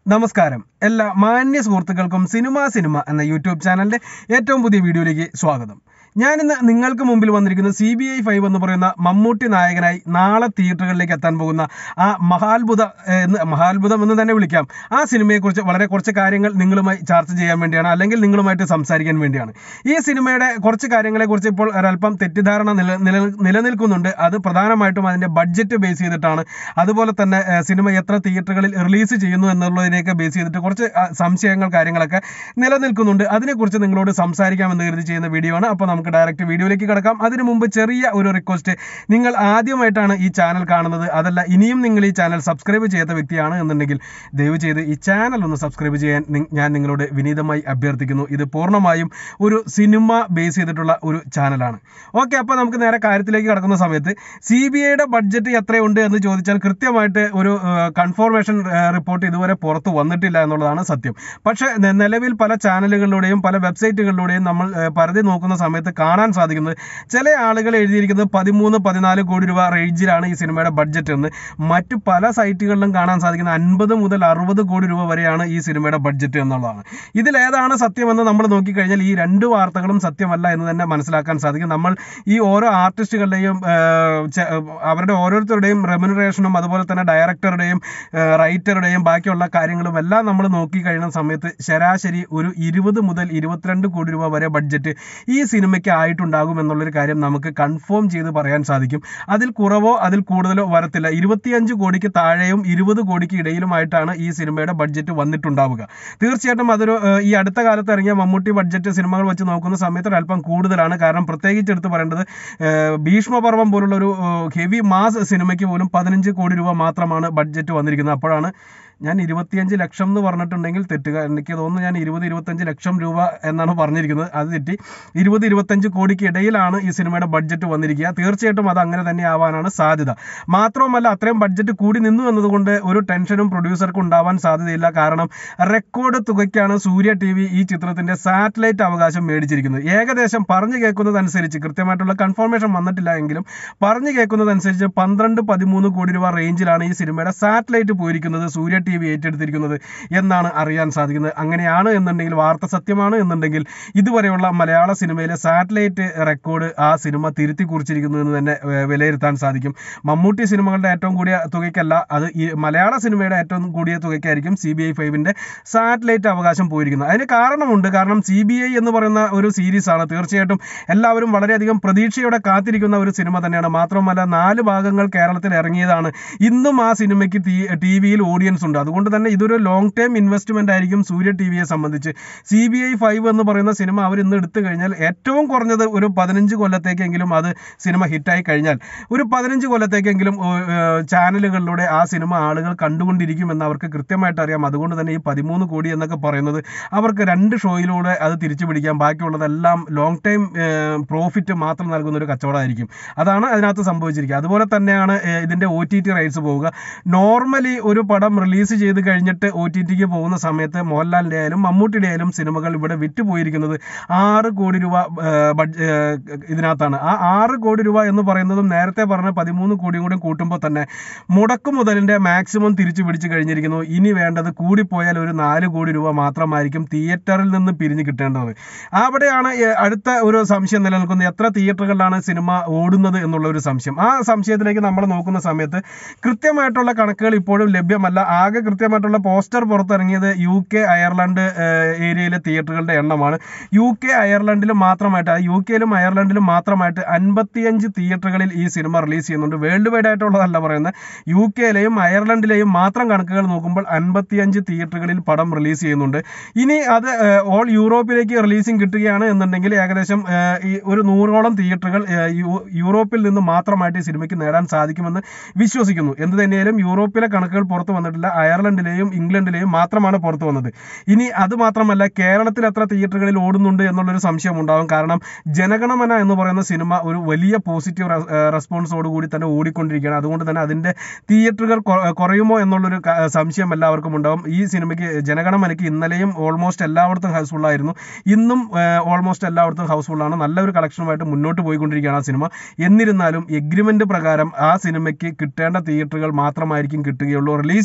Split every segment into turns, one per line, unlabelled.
നമസ്കാരം എല്ലാ മാന്യ സുഹൃത്തുക്കൾക്കും സിനിമ സിനിമ എന്ന യൂട്യൂബ് ചാനലിന്റെ ഏറ്റവും പുതിയ വീഡിയോയിലേക്ക് സ്വാഗതം ഞാനിന്ന് നിങ്ങൾക്ക് മുമ്പിൽ വന്നിരിക്കുന്ന സി ബി ഐ ഫൈവ് എന്ന് പറയുന്ന മമ്മൂട്ടി നായകനായി നാളെ തിയേറ്ററുകളിലേക്ക് എത്താൻ പോകുന്ന ആ മഹാത്ഭുത ഏഹ്, എന്ന് മഹാത്ഭുതം എന്ന് തന്നെ വിളിക്കാം ആ സിനിമയെക്കുറിച്ച് വളരെ കുറച്ച് കാര്യങ്ങൾ നിങ്ങളുമായി ചർച്ച ചെയ്യാൻ വേണ്ടിയാണ് അല്ലെങ്കിൽ നിങ്ങളുമായിട്ട് സംസാരിക്കാൻ വേണ്ടിയാണ് ഈ സിനിമയുടെ കുറച്ച് കാര്യങ്ങളെക്കുറിച്ച് ഇപ്പോൾ ഒരല്പം തെറ്റിദ്ധാരണ നില നില നിലനിൽക്കുന്നുണ്ട് അത് പ്രധാനമായിട്ടും അതിന്റെ ബഡ്ജറ്റ് ബേസ് ചെയ്തിട്ടാണ് അതുപോലെ തന്നെ ഏഹ്, സിനിമ എത്ര തിയേറ്ററുകളിൽ റിലീസ് ചെയ്യുന്നു എന്നുള്ളതിനെയൊക്കെ ബേസ് ചെയ്തിട്ട് കുറച്ച് ആ, സംശയങ്ങൾ കാര്യങ്ങളൊക്കെ നിലനിൽക്കുന്നുണ്ട് അതിനെക്കുറിച്ച് നിങ്ങളോട് സംസാരിക്കാമെന്ന് കരുതി ചെയ്യുന്ന വീഡിയോ ആണ് അപ്പോൾ നമുക്ക് ഡയറക്റ്റ് വീഡിയോയിലേക്ക് കിടക്കാം അതിനു മുമ്പ് ചെറിയ ഒരു റിക്വസ്റ്റ് നിങ്ങൾ ആദ്യമായിട്ടാണ് ഈ ചാനൽ കാണുന്നത് അതല്ല ഇനിയും നിങ്ങൾ ഈ ചാനൽ സബ്സ്ക്രൈബ് ചെയ്യാത്ത വ്യക്തിയാണ് എന്നുണ്ടെങ്കിൽ ദയവ് ചെയ്ത് ഈ ചാനൽ ഒന്ന് സബ്സ്ക്രൈബ് ചെയ്യാൻ നി- ഞാൻ നിങ്ങളോട് വിനീതമായി അഭ്യർത്ഥിക്കുന്നു ഇത് പൂർണ്ണമായും ഒരു സിനിമ ബേസ് ചെയ്തിട്ടുള്ള ഒരു ചാനലാണ് ഓക്കെ അപ്പോൾ നമുക്ക് നേരെ കാര്യത്തിലേക്ക് കടക്കുന്ന സമയത്ത് സി ബി ഐയുടെ ബഡ്ജറ്റ് എത്രയുണ്ട് എന്ന് ചോദിച്ചാൽ കൃത്യമായിട്ട് ഒരു കൺഫർമേഷൻ റിപ്പോർട്ട് ഇതുവരെ പുറത്ത് വന്നിട്ടില്ല എന്നുള്ളതാണ് സത്യം പക്ഷേ നെ- നിലവിൽ പല ചാനലുകളിലൂടെയും പല വെബ്സൈറ്റുകളിലൂടെയും നമ്മൾ ഏഹ്, പരതി നോക്കുന്ന സമയത്ത് കാണാൻ സാധിക്കുന്നത് ചില ആളുകൾ എഴുതിയിരിക്കുന്നത് പതിമൂന്ന് പതിനാല് കോടി രൂപ റേഞ്ചിലാണ് ഈ സിനിമയുടെ ബഡ്ജറ്റ് എന്ന് മറ്റു പല സൈറ്റുകളിലും കാണാൻ സാധിക്കുന്ന അൻപത് മുതൽ അറുപത് കോടി രൂപ വരെയാണ് ഈ സിനിമയുടെ ബഡ്ജറ്റ് എന്നുള്ളതാണ് ഇതിലേതാണ് സത്യമെന്ന് നമ്മൾ നോക്കിക്കഴിഞ്ഞാൽ ഈ രണ്ട് വാർത്തകളും സത്യമല്ല എന്ന് തന്നെ മനസ്സിലാക്കാൻ സാധിക്കും നമ്മൾ ഈ ഓരോ ആർട്ടിസ്റ്റുകളുടെയും ഏഹ്, ചെ- അവരുടെ ഓരോരുത്തരുടെയും റെമ്യൂണറേഷനും അതുപോലെ തന്നെ ഡയറക്ടറുടെയും റൈറ്ററുടെയും ബാക്കിയുള്ള കാര്യങ്ങളും എല്ലാം നമ്മൾ നോക്കി കഴിയുന്ന സമയത്ത് ശരാശരി ഒരു ഇരുപത് മുതൽ ഇരുപത്തിരണ്ട് കോടി രൂപ വരെ ബഡ്ജറ്റ് ഈ സിനിമയ്ക്ക് ആയിട്ടുണ്ടാകും എന്നുള്ളൊരു കാര്യം നമുക്ക് കൺഫേം ചെയ്ത് പറയാൻ സാധിക്കും അതിൽ കുറവോ അതിൽ കൂടുതലോ വരത്തില്ല ഇരുപത്തിയഞ്ച് കോടിക്ക് താഴെയും ഇരുപത് കോടിക്ക് ഇടയിലുമായിട്ടാണ് ഈ സിനിമയുടെ ബഡ്ജറ്റ് വന്നിട്ടുണ്ടാവുക തീർച്ചയായിട്ടും അതൊരു ഏഹ്, ഈ അടുത്ത കാലത്ത് ഇറങ്ങിയ മമ്മൂട്ടി ബഡ്ജറ്റ് സിനിമകൾ വെച്ച് നോക്കുന്ന സമയത്ത് ഒരു അല്പം കൂടുതലാണ് കാരണം പ്രത്യേകിച്ച് എടുത്ത് പറയേണ്ടത് ഏഹ്, ഭീഷ്മപർവം പോലുള്ള ഒരു ഹെവി മാസ് സിനിമയ്ക്ക് പോലും പതിനഞ്ച് കോടി രൂപ മാത്രമാണ് ബഡ്ജറ്റ് വന്നിരിക്കുന്നത് അപ്പോഴാണ് ഞാൻ ഇരുപത്തിയഞ്ച് ലക്ഷം എന്ന് പറഞ്ഞിട്ടുണ്ടെങ്കിൽ തെറ്റുക എനിക്ക് തോന്നുന്നു ഞാൻ ഇരുപത് ഇരുപത്തഞ്ച് ലക്ഷം രൂപ എന്നാണ് പറഞ്ഞിരിക്കുന്നത് അത് തെറ്റി ഇരുപത് ഇരുപത്തഞ്ച് കോടിക്ക് ഇടയിലാണ് ഈ സിനിമയുടെ ബഡ്ജറ്റ് വന്നിരിക്കുക തീർച്ചയായിട്ടും അത് അങ്ങനെ തന്നെ ആവാനാണ് സാധ്യത മാത്രവുമല്ല അത്രയും ബഡ്ജറ്റ് കൂടി നിന്നു എന്നതുകൊണ്ട് ഒരു ടെൻഷനും പ്രൊഡ്യൂസർക്ക് ഉണ്ടാവാൻ സാധ്യതയില്ല കാരണം റെക്കോർഡ് തുകയ്ക്കാണ് സൂര്യ ടി വി ഈ ചിത്രത്തിന്റെ സാറ്റലൈറ്റ് അവകാശം മേടിച്ചിരിക്കുന്നത് ഏകദേശം പറഞ്ഞു കേൾക്കുന്നതനുസരിച്ച് കൃത്യമായിട്ടുള്ള കൺഫർമേഷൻ വന്നിട്ടില്ല എങ്കിലും പറഞ്ഞു കേൾക്കുന്നതനുസരിച്ച് പന്ത്രണ്ട് പതിമൂന്ന് കോടി രൂപ റേഞ്ചിലാണ് ഈ സിനിമയുടെ സാറ്റലൈറ്റ് പോയിരിക്കുന്നത് സൂര്യ ടി വി ഏറ്റെടുത്തിരിക്കുന്നത് എന്നാണ് അറിയാൻ സാധിക്കുന്നത് അങ്ങനെയാണ് എന്നുണ്ടെങ്കിൽ വാർത്ത സത്യമാണ് എന്നുണ്ടെങ്കിൽ ഇതുവരെയുള്ള മലയാള സിനിമയിലെ സാറ്റലൈറ്റ് റെക്കോർഡ് ആ സിനിമ തിരുത്തി കുറിച്ചിരിക്കുന്നു എന്ന് തന്നെ ഏർ, വിലയിരുത്താൻ സാധിക്കും മമ്മൂട്ടി സിനിമകളുടെ ഏറ്റവും കൂടിയ തുകയ്ക്കല്ല അത് ഈ മലയാള സിനിമയുടെ ഏറ്റവും കൂടിയ തുകയ്ക്കായിരിക്കും സി ബി ഐ ഫൈവിന്റെ സാറ്റലൈറ്റ് അവകാശം പോയിരിക്കുന്നത് അതിന് കാരണമുണ്ട് കാരണം സി ബി ഐ എന്ന് പറയുന്ന ഒരു സീരീസ് ആണ് തീർച്ചയായിട്ടും എല്ലാവരും വളരെയധികം പ്രതീക്ഷയോടെ കാത്തിരിക്കുന്ന ഒരു സിനിമ തന്നെയാണ് മാത്രമല്ല നാല് ഭാഗങ്ങൾ കേരളത്തിൽ ഇറങ്ങിയതാണ് ഇന്നും ആ സിനിമയ്ക്ക് ടി വിയിൽ ഓഡിയൻസ് ഉണ്ട് അതുകൊണ്ട് തന്നെ ഇതൊരു ലോങ് ടേം ഇൻവെസ്റ്റ്മെന്റ് ആയിരിക്കും സൂര്യ ടി വിയെ സംബന്ധിച്ച് സി ബി ഐ ഫൈവ് എന്ന് പറയുന്ന സിനിമ അവർ ഇന്ന് എടുത്തു കഴിഞ്ഞാൽ ഏറ്റവും കുറഞ്ഞത് ഒരു പതിനഞ്ച് കൊല്ലത്തേക്കെങ്കിലും അത് സിനിമ ഹിറ്റായി കഴിഞ്ഞാൽ ഒരു പതിനഞ്ച് കൊല്ലത്തേക്കെങ്കിലും ഏർ, ചാനലുകളിലൂടെ ആ സിനിമ ആളുകൾ കണ്ടുകൊണ്ടിരിക്കുമെന്ന് അവർക്ക് കൃത്യമായിട്ട് അറിയാം അതുകൊണ്ട് തന്നെ ഈ പതിമൂന്ന് കോടി എന്നൊക്കെ പറയുന്നത് അവർക്ക് രണ്ട് ഷോയിലൂടെ അത് തിരിച്ചു പിടിക്കാം ബാക്കിയുള്ളതെല്ലാം ലോങ് ടൈം പ്രോഫിറ്റ് മാത്രം നൽകുന്ന ഒരു കച്ചവടമായിരിക്കും അതാണ് അതിനകത്ത് സംഭവിച്ചിരിക്കുക അതുപോലെ തന്നെയാണ് ഏർ, ഇതിന്റെ ഒ ടി ടി റൈറ്റ്സ് പോവുക നോർമലി ഒരു പടം റിലീസ് ചെയ്ത് കഴിഞ്ഞിട്ട് ഒ ടി ടിക്ക് പോകുന്ന സമയത്ത് മോഹൻലാലിന്റെ ആയാലും മമ്മൂട്ടിയുടെ ആയാലും സിനിമകൾ ഇവിടെ വിറ്റുപോയിരിക്കുന്നത് ആറ് കോടി രൂപ ഏർ, ബഡ്ജ- ഏർ, ഇതിനകത്താണ് ആ ആറ് കോടി രൂപ എന്ന് പറയുന്നതും നേരത്തെ പറഞ്ഞ പതിമൂന്ന് കോടിയും കൂടി കൂട്ടുമ്പോൾ തന്നെ മുടക്ക് മുതലിന്റെ മാക്സിമം തിരിച്ചു പിടിച്ചു കഴിഞ്ഞിരിക്കുന്നു ഇനി വേണ്ടത് കൂടിപ്പോയാൽ ഒരു നാല് കോടി രൂപ മാത്രമായിരിക്കും തിയേറ്ററിൽ നിന്ന് പിരിഞ്ഞു കിട്ടേണ്ടത് അവിടെയാണ് ഏർ, അടുത്ത ഒരു സംശയം നിലനിൽക്കുന്നത് എത്ര തിയേറ്ററുകളിലാണ് സിനിമ ഓടുന്നത് എന്നുള്ള ഒരു സംശയം ആ സംശയത്തിലേക്ക് നമ്മൾ നോക്കുന്ന സമയത്ത് കൃത്യമായിട്ടുള്ള കണക്കുകൾ ഇപ്പോഴും ലഭ്യമല്ല ആകെ കൃത്യമായിട്ടുള്ള പോസ്റ്റർ പുറത്തിറങ്ങിയത് യു കെ അയർലൻഡ് ഏർ, ഏരിയയിലെ തിയേറ്ററുകളുടെ എണ്ണമാണ് യു കെ അയർലൻഡിലും മാത്രമായിട്ട് യു കെയിലും അയർലൻഡിലും മാത്രമായിട്ട് അൻപത്തിയഞ്ച് തിയേറ്ററുകളിൽ ഈ സിനിമ റിലീസ് ചെയ്യുന്നുണ്ട് വേൾഡ് വൈഡ് ആയിട്ടുള്ളതല്ല പറയുന്നത് യു കെയിലെയും അയർലൻഡിലെയും മാത്രം കണക്കുകൾ നോക്കുമ്പോൾ അൻപത്തിയഞ്ച് തിയേറ്ററുകളിൽ പടം റിലീസ് ചെയ്യുന്നുണ്ട് ഇനി അത് ഓൾ യൂറോപ്പിലേക്ക് റിലീസിംഗ് കിട്ടുകയാണ് എന്നുണ്ടെങ്കിൽ ഏകദേശം ഏർ, ഈ ഒരു നൂറോളം തിയേറ്ററുകൾ ഏർ, യു- യൂറോപ്പിൽ നിന്ന് മാത്രമായിട്ട് ഈ സിനിമയ്ക്ക് നേടാൻ സാധിക്കുമെന്ന് വിശ്വസിക്കുന്നു എന്ത് തന്നെയായാലും യൂറോപ്പിലെ കണക്കുകൾ പുറത്തു വന്നിട്ടില്ല അയർലൻഡിലെയും ഇംഗ്ലണ്ടിലെയും മാത്രമാണ് പുറത്തു വന്നത് ഇനി അത് മാത്രമല്ല കേരളത്തിൽ എത്ര തിയേറ്ററുകളിൽ ഓടുന്നുണ്ട് എന്നുള്ളൊരു സംശയം ഉണ്ടാകും കാരണം ജനഗണമന എന്ന് പറയുന്ന സിനിമ ഒരു വലിയ പോസിറ്റീവ് റെസ്പോൺസോട് കൂടി തന്നെ ഓടിക്കൊണ്ടിരിക്കുകയാണ് അതുകൊണ്ട് തന്നെ അതിന്റെ തിയേറ്ററുകൾ കൊ- കുറയുമോ എന്നുള്ളൊരു ക- സംശയം എല്ലാവർക്കും ഉണ്ടാവും ഈ സിനിമയ്ക്ക് ജനഗണമനയ്ക്ക് ഇന്നലെയും ഓൾമോസ്റ്റ് എല്ലായിടത്തും ഹൗസ്ഫുൾ ആയിരുന്നു ഇന്നും ഓൾമോസ്റ്റ് എല്ലായിടത്തും ഹൗസ്ഫുൾ ആണ് നല്ലൊരു കളക്ഷനുമായിട്ട് മുന്നോട്ട് പോയിക്കൊണ്ടിരിക്കുകയാണ് ആ സിനിമ എന്നിരുന്നാലും എഗ്രിമെന്റ് പ്രകാരം ആ സിനിമയ്ക്ക് കിട്ടേണ്ട തിയേറ്ററുകൾ മാത്രമായിരിക്കും കിട്ടുകയുള്ളൂ റിലീസിങ്ങിന് വേണ്ടി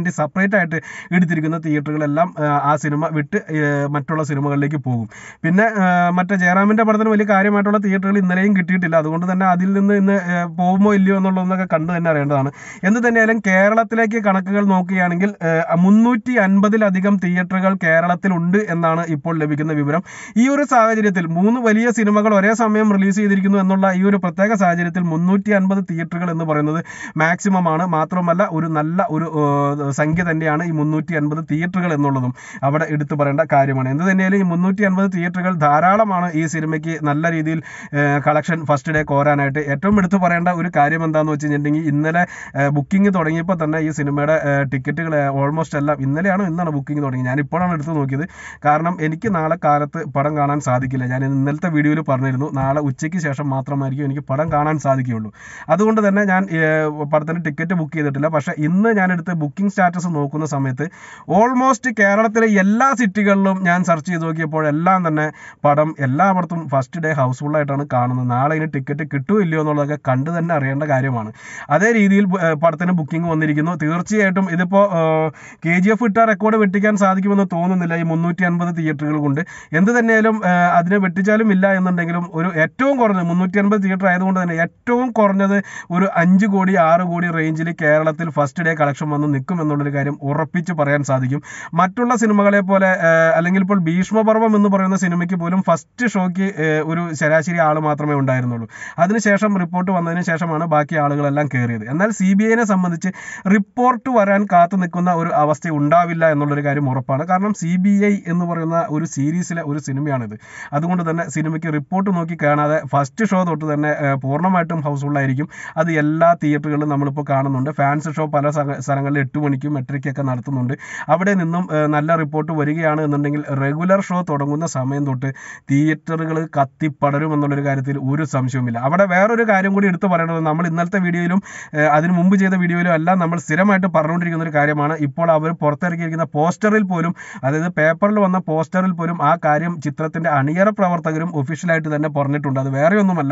വേണ്ടി സെപ്പറേറ്റ് ആയിട്ട് എടുത്തിരിക്കുന്ന തിയേറ്ററുകളെല്ലാം ആ, ആ സിനിമ വിട്ട് ഏ, മറ്റുള്ള സിനിമകളിലേക്ക് പോകും പിന്നെ ആ, മറ്റേ ജയറാമിൻ്റെ പടത്തിന് വലിയ കാര്യമായിട്ടുള്ള തിയേറ്ററുകൾ ഇന്നലെയും കിട്ടിയിട്ടില്ല അതുകൊണ്ട് തന്നെ അതിൽ നിന്ന് ഇന്ന് ഏ, പോകുമോ ഇല്ലയോ എന്നുള്ളതൊക്കെ കണ്ടു തന്നെ അറിയേണ്ടതാണ് എന്ത് തന്നെയായാലും കേരളത്തിലേക്ക് കണക്കുകൾ നോക്കുകയാണെങ്കിൽ മുന്നൂറ്റി അൻപതിലധികം തിയേറ്ററുകൾ കേരളത്തിലുണ്ട് എന്നാണ് ഇപ്പോൾ ലഭിക്കുന്ന വിവരം ഈ ഒരു സാഹചര്യത്തിൽ മൂന്ന് വലിയ സിനിമകൾ ഒരേ സമയം റിലീസ് ചെയ്തിരിക്കുന്നു എന്നുള്ള ഈ ഒരു പ്രത്യേക സാഹചര്യത്തിൽ മുന്നൂറ്റി അൻപത് തിയേറ്ററുകൾ എന്ന് പറയുന്നത് മാക്സിമം ആണ് മാത്രമല്ല ഒരു നല്ല ഒരു ഏഹ്, സംഖ്യ തന്നെയാണ് ഈ മുന്നൂറ്റി അൻപത് തിയേറ്ററുകൾ എന്നുള്ളതും അവിടെ എടുത്തു പറയേണ്ട കാര്യമാണ് എന്ത് തന്നെയാലും ഈ മുന്നൂറ്റി അൻപത് തിയേറ്ററുകൾ ധാരാളമാണ് ഈ സിനിമയ്ക്ക് നല്ല രീതിയിൽ കളക്ഷൻ ഫസ്റ്റ് ഡേ കോരാനായിട്ട് ഏറ്റവും എടുത്തു പറയേണ്ട ഒരു കാര്യം എന്താണെന്ന് വെച്ച് കഴിഞ്ഞിട്ടുണ്ടെങ്കിൽ ഇന്നലെ ബുക്കിംഗ് തുടങ്ങിയപ്പോൾ തന്നെ ഈ സിനിമയുടെ ടിക്കറ്റുകൾ ഓൾമോസ്റ്റ് എല്ലാം ഇന്നലെയാണോ ഇന്നാണ് ബുക്കിംഗ് തുടങ്ങി ഞാൻ ഇപ്പോഴാണ് എടുത്ത് നോക്കിയത് കാരണം എനിക്ക് നാളെ കാലത്ത് പടം കാണാൻ സാധിക്കില്ല ഞാൻ ഇന്നലത്തെ വീഡിയോയിൽ പറഞ്ഞിരുന്നു നാളെ ഉച്ചയ്ക്ക് ശേഷം മാത്രമായിരിക്കും എനിക്ക് പടം കാണാൻ സാധിക്കുകയുള്ളൂ അതുകൊണ്ട് തന്നെ ഞാൻ ഏഹ്, പടത്തിന് ടിക്കറ്റ് ബുക്ക് ചെയ്തിട്ടില്ല പക്ഷേ ഇന്ന് ഞാൻ എടുത്ത് ബുക്കിംഗ് സ്റ്റാറ്റസ് നോക്കുന്ന സമയത്ത് ഓൾമോസ്റ്റ് കേരളത്തിലെ എല്ലാ സിറ്റികളിലും ഞാൻ സെർച്ച് ചെയ്ത് നോക്കിയപ്പോഴെല്ലാം തന്നെ പടം എല്ലായിടത്തും ഫസ്റ്റ് ഡേ ഹൗസ്ഫുൾ ആയിട്ടാണ് കാണുന്നത് നാളെ ഇനി ടിക്കറ്റ് കിട്ടുമോ ഇല്ലയോ എന്നുള്ളതൊക്കെ കണ്ടു തന്നെ അറിയേണ്ട കാര്യമാണ് അതേ രീതിയിൽ ബു- ഏഹ് പടത്തിന് ബുക്കിംഗ് വന്നിരിക്കുന്നു തീർച്ചയായിട്ടും ഇതിപ്പോൾ കെ ജി എഫ് ഇട്ട റെക്കോർഡ് വെട്ടിക്കാൻ സാധിക്കുമെന്ന് തോന്നുന്നില്ല ഈ മുന്നൂറ്റി അൻപത് തിയേറ്ററുകൾ കൊണ്ട് എന്ത് തന്നെയാലും ഏഹ് അതിനെ വെട്ടിച്ചാലും ഇല്ല എന്നുണ്ടെങ്കിലും ഒരു ഏറ്റവും കുറഞ്ഞത് മുന്നൂറ്റി അൻപത് തിയേറ്റർ ആയതുകൊണ്ട് തന്നെ ഏറ്റവും കുറഞ്ഞത് ഒരു അഞ്ച് കോടി ആറ് കോടി റേഞ്ചിൽ കേരളത്തിൽ ഫസ്റ്റ് ഡേ കളക്ഷൻ വന്ന് നിൽക്കും എന്നുള്ളൊരു കാര്യം ഉറപ്പിച്ച് പറയാൻ സാധിക്കും മറ്റുള്ള സിനിമകളെ പോലെ ഏഹ് അല്ലെങ്കിൽ ഇപ്പോൾ ഭീഷ്മപർവം എന്ന് പറയുന്ന സിനിമയ്ക്ക് പോലും ഫസ്റ്റ് ഷോയ്ക്ക് ഏഹ് ഒരു ശരാശരി ആൾ മാത്രമേ ഉണ്ടായിരുന്നുള്ളൂ അതിനുശേഷം റിപ്പോർട്ട് വന്നതിന് ശേഷമാണ് ബാക്കി ആളുകളെല്ലാം കയറിയത് എന്നാൽ സി ബി ഐനെ സംബന്ധിച്ച് റിപ്പോർട്ട് വരാൻ കാത്തു നിൽക്കുന്ന ഒരു അവസ്ഥ ഉണ്ടാവില്ല എന്നുള്ളൊരു കാര്യം ഉറപ്പാണ് കാരണം സി ബി ഐ എന്ന് പറയുന്ന ഒരു സീരീസിലെ ഒരു സിനിമയാണിത് അതുകൊണ്ട് തന്നെ സിനിമയ്ക്ക് റിപ്പോർട്ട് നോക്കി കാണാതെ ഫസ്റ്റ് ഷോ തൊട്ട് തന്നെ ഏഹ് പൂർണ്ണമായിട്ടും ഹൗസ്ഫുൾ ആയിരിക്കും അത് എല്ലാ തിയേറ്ററുകളിലും നമ്മളിപ്പോൾ കാണുന്നുണ്ട് ഫാൻസ് ഷോ പല സ്ഥല- സ്ഥലങ്ങളിൽ എട്ട് മണിക്കും എട്ടരയ്ക്കൊക്കെ നടത്തുന്നുണ്ട് അവിടെ നിന്നും ഏഹ് നല്ല റിപ്പോർട്ട് വരികയാണ് എന്നുണ്ടെങ്കിൽ റെഗുലർ ഷോ തുടങ്ങുന്ന സമയം തൊട്ട് തിയേറ്ററുകൾ കത്തിപ്പടരും എന്നുള്ളൊരു കാര്യത്തിൽ ഒരു സംശയവുമില്ല അവിടെ വേറൊരു കാര്യം കൂടി എടുത്തു പറയേണ്ടത് നമ്മൾ ഇന്നലത്തെ വീഡിയോയിലും ഏഹ് അതിന് മുമ്പ് ചെയ്ത വീഡിയോയിലും എല്ലാം നമ്മൾ സ്ഥിരമായിട്ട് പറഞ്ഞുകൊണ്ടിരിക്കുന്ന ഒരു കാര്യമാണ് ഇപ്പോൾ അവർ പുറത്തിറക്കിയിരിക്കുന്ന പോസ്റ്ററിൽ പോലും അതായത് പേപ്പറിൽ വന്ന പോസ്റ്ററിൽ പോലും ആ കാര്യം ചിത്രത്തിന്റെ അണിയറ പ്രവർത്തകരും ഒഫീഷ്യലായിട്ട് തന്നെ പറഞ്ഞിട്ടുണ്ട് അത് വേറെ ഒന്നുമല്ല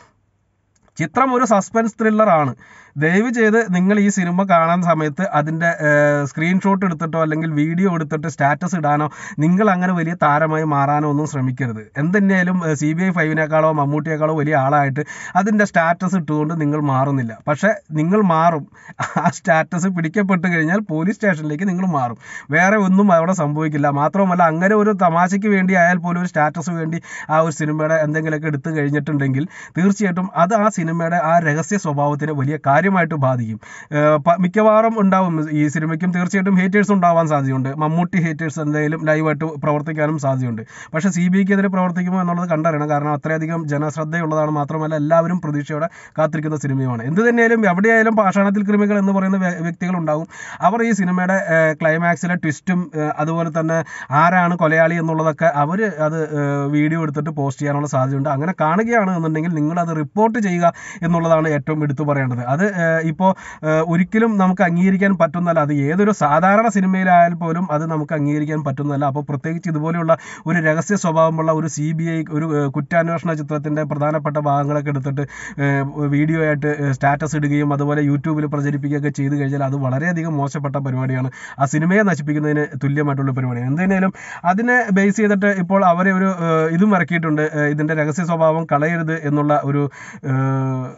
ചിത്രം ഒരു സസ്പെൻസ് ത്രില്ലർ ആണ് ദയവ് ചെയ്ത് നിങ്ങൾ ഈ സിനിമ കാണുന്ന സമയത്ത് അതിൻ്റെ സ്ക്രീൻഷോട്ട് എടുത്തിട്ടോ അല്ലെങ്കിൽ വീഡിയോ എടുത്തിട്ട് സ്റ്റാറ്റസ് ഇടാനോ നിങ്ങൾ അങ്ങനെ വലിയ താരമായി മാറാനോ ഒന്നും ശ്രമിക്കരുത് എന്തെന്നായാലും സി ബി ഐ ഫൈവിനേക്കാളോ മമ്മൂട്ടിയേക്കാളോ വലിയ ആളായിട്ട് അതിൻ്റെ സ്റ്റാറ്റസ് ഇട്ടുകൊണ്ട് നിങ്ങൾ മാറുന്നില്ല പക്ഷേ നിങ്ങൾ മാറും ആ സ്റ്റാറ്റസ് പിടിക്കപ്പെട്ട് കഴിഞ്ഞാൽ പോലീസ് സ്റ്റേഷനിലേക്ക് നിങ്ങൾ മാറും വേറെ ഒന്നും അവിടെ സംഭവിക്കില്ല മാത്രവുമല്ല അങ്ങനെ ഒരു തമാശയ്ക്ക് വേണ്ടി ആയാൽ പോലും ഒരു സ്റ്റാറ്റസ് വേണ്ടി ആ ഒരു സിനിമയുടെ എന്തെങ്കിലുമൊക്കെ എടുത്തു കഴിഞ്ഞിട്ടുണ്ടെങ്കിൽ തീർച്ചയായിട്ടും അത് ആ സിനിമയുടെ ആ രഹസ്യ സ്വഭാവത്തിന് വലിയ കാര്യമായിട്ട് ബാധിക്കും ഏഹ് പ- മിക്കവാറും ഉണ്ടാവും ഈ സിനിമയ്ക്കും തീർച്ചയായിട്ടും ഹേറ്റേഴ്സ് ഉണ്ടാവാൻ സാധ്യതയുണ്ട് മമ്മൂട്ടി ഹേറ്റേഴ്സ് എന്തെങ്കിലും ലൈവായിട്ട് പ്രവർത്തിക്കാനും സാധ്യതയുണ്ട് പക്ഷേ സി ബി ഐക്കെതിരെ പ്രവർത്തിക്കുമോ എന്നുള്ളത് കണ്ടറിയണം കാരണം അത്രയധികം ജനശ്രദ്ധയുള്ളതാണ് മാത്രമല്ല എല്ലാവരും പ്രതീക്ഷയോടെ കാത്തിരിക്കുന്ന സിനിമയുമാണ് എന്ത് തന്നെയായാലും എവിടെയായാലും പാഷാണത്തിൽ കൃമികൾ എന്ന് പറയുന്ന വ്യ- വ്യക്തികളുണ്ടാവും അവർ ഈ സിനിമയുടെ ഏഹ് ക്ലൈമാക്സിലെ ട്വിസ്റ്റും ഏഹ് അതുപോലെ തന്നെ ആരാണ് കൊലയാളി എന്നുള്ളതൊക്കെ അവർ അത് ഏഹ് വീഡിയോ എടുത്തിട്ട് പോസ്റ്റ് ചെയ്യാനുള്ള സാധ്യതയുണ്ട് അങ്ങനെ കാണുകയാണ് എന്നുണ്ടെങ്കിൽ നിങ്ങൾ അത് റിപ്പോർട്ട് ചെയ്യുക എന്നുള്ളതാണ് ഏറ്റവും എടുത്തു പറയേണ്ടത് അത് ഇപ്പോൾ ഒരിക്കലും നമുക്ക് അംഗീകരിക്കാൻ പറ്റുന്നതല്ല അത് ഏതൊരു സാധാരണ സിനിമയിലായാൽ പോലും അത് നമുക്ക് അംഗീകരിക്കാൻ പറ്റുന്നതല്ല അപ്പോൾ പ്രത്യേകിച്ച് ഇതുപോലെയുള്ള ഒരു രഹസ്യ സ്വഭാവമുള്ള ഒരു സി ബി ഐ ഒരു ഏഹ് കുറ്റാന്വേഷണ ചിത്രത്തിൻ്റെ പ്രധാനപ്പെട്ട ഭാഗങ്ങളൊക്കെ എടുത്തിട്ട് ഏഹ് വീഡിയോ ആയിട്ട് സ്റ്റാറ്റസ് ഇടുകയും അതുപോലെ യൂട്യൂബിൽ പ്രചരിപ്പിക്കുകയൊക്കെ ചെയ്തു കഴിഞ്ഞാൽ അത് വളരെയധികം മോശപ്പെട്ട പരിപാടിയാണ് ആ സിനിമയെ നശിപ്പിക്കുന്നതിന് തുല്യമായിട്ടുള്ള പരിപാടിയാണ് എന്തിനേലും അതിനെ ബേസ് ചെയ്തിട്ട് ഇപ്പോൾ അവരെ ഒരു ഏഹ് ഇതും ഇറക്കിയിട്ടുണ്ട് ഏഹ് ഇതിൻ്റെ രഹസ്യ സ്വഭാവം കളയരുത് എന്നുള്ള ഒരു ഏഹ്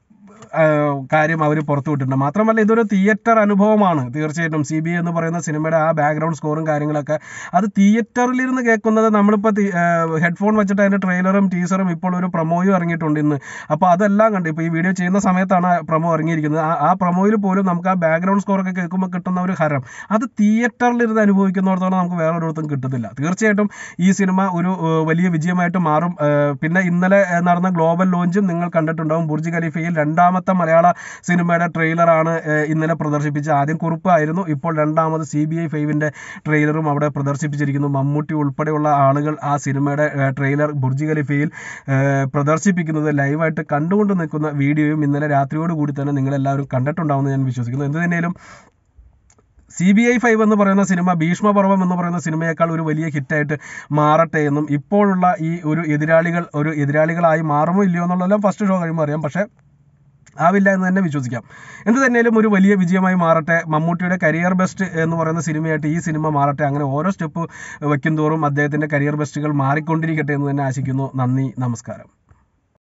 ആഹ് കാര്യം അവർ പുറത്തുവിട്ടിട്ടുണ്ട് മാത്രമല്ല ഇതൊരു തിയേറ്റർ അനുഭവമാണ് തീർച്ചയായിട്ടും സി ബി എന്ന് പറയുന്ന സിനിമയുടെ ആ ബാക്ക്ഗ്രൗണ്ട് സ്കോറും കാര്യങ്ങളൊക്കെ അത് തിയേറ്ററിലിരുന്ന് കേൾക്കുന്നത് നമ്മളിപ്പോൾ ഹെഡ്ഫോൺ വെച്ചിട്ട് അതിൻ്റെ ട്രെയിലറും ടീസറും ഇപ്പോൾ ഒരു പ്രൊമോയും ഇറങ്ങിയിട്ടുണ്ട് ഇന്ന് അപ്പോൾ അതെല്ലാം കണ്ട് ഇപ്പോൾ ഈ വീഡിയോ ചെയ്യുന്ന സമയത്താണ് പ്രൊമോ ഇറങ്ങിയിരിക്കുന്നത് ആ ആ പ്രൊമോയിൽ പോലും നമുക്ക് ആ ബാക്ക്ഗ്രൗണ്ട് സ്കോറൊക്കെ കേൾക്കുമ്പോൾ കിട്ടുന്ന ഒരു ഹരം അത് തിയേറ്ററിലിരുന്ന് അനുഭവിക്കുന്നിടത്തോളം നമുക്ക് വേറെ ഒരിടത്തും കിട്ടത്തില്ല തീർച്ചയായിട്ടും ഈ സിനിമ ഒരു ഏഹ്, വലിയ വിജയമായിട്ട് മാറും ഏഹ്, പിന്നെ ഇന്നലെ ഏഹ്, നടന്ന ഗ്ലോബൽ ലോഞ്ചും നിങ്ങൾ കണ്ടിട്ടുണ്ടാവും ബുർജ് ഖലീഫയിൽ രണ്ടാമത്തെ മലയാള സിനിമയുടെ ട്രെയിലറാണ് ഏഹ്, ഇന്നലെ പ്രദർശിപ്പിച്ചത് ആദ്യം കുറിപ്പ് ആയിരുന്നു ഇപ്പോൾ രണ്ടാമത് സി ബി ഐ ഫൈവിൻ്റെ ട്രെയിലറും അവിടെ പ്രദർശിപ്പിച്ചിരിക്കുന്നു മമ്മൂട്ടി ഉൾപ്പെടെയുള്ള ആളുകൾ ആ സിനിമയുടെ ഏഹ്, ട്രെയിലർ ബുർജ് ഖലീഫയിൽ ഏഹ്, പ്രദർശിപ്പിക്കുന്നത് ലൈവായിട്ട് കണ്ടുകൊണ്ട് നിൽക്കുന്ന വീഡിയോയും ഇന്നലെ രാത്രിയോട് കൂടി തന്നെ നിങ്ങളെല്ലാവരും കണ്ടിട്ടുണ്ടാവുമെന്ന് ഞാൻ വിശ്വസിക്കുന്നു എന്ത് തന്നെയാലും സി ബി ഐ ഫൈവ് എന്ന് പറയുന്ന സിനിമ ഭീഷ്മപർവം എന്ന് പറയുന്ന സിനിമയേക്കാൾ ഒരു വലിയ ഹിറ്റായിട്ട് മാറട്ടെ എന്നും ഇപ്പോഴുള്ള ഈ ഒരു എതിരാളികൾ ഒരു എതിരാളികളായി മാറുമോ ഇല്ലയോ എന്നുള്ളതെല്ലാം ഫസ്റ്റ് ഷോ കഴിയുമ്പോൾ അറിയാം പക്ഷേ ആവില്ല എന്ന് തന്നെ വിശ്വസിക്കാം എന്ത് തന്നെയാലും ഒരു വലിയ വിജയമായി മാറട്ടെ മമ്മൂട്ടിയുടെ കരിയർ ബെസ്റ്റ് എന്ന് പറയുന്ന സിനിമയായിട്ട് ഈ സിനിമ മാറട്ടെ അങ്ങനെ ഓരോ സ്റ്റെപ്പ് വയ്ക്കും തോറും അദ്ദേഹത്തിൻ്റെ കരിയർ ബെസ്റ്റുകൾ മാറിക്കൊണ്ടിരിക്കട്ടെ എന്ന് തന്നെ ആശിക്കുന്നു നന്ദി നമസ്കാരം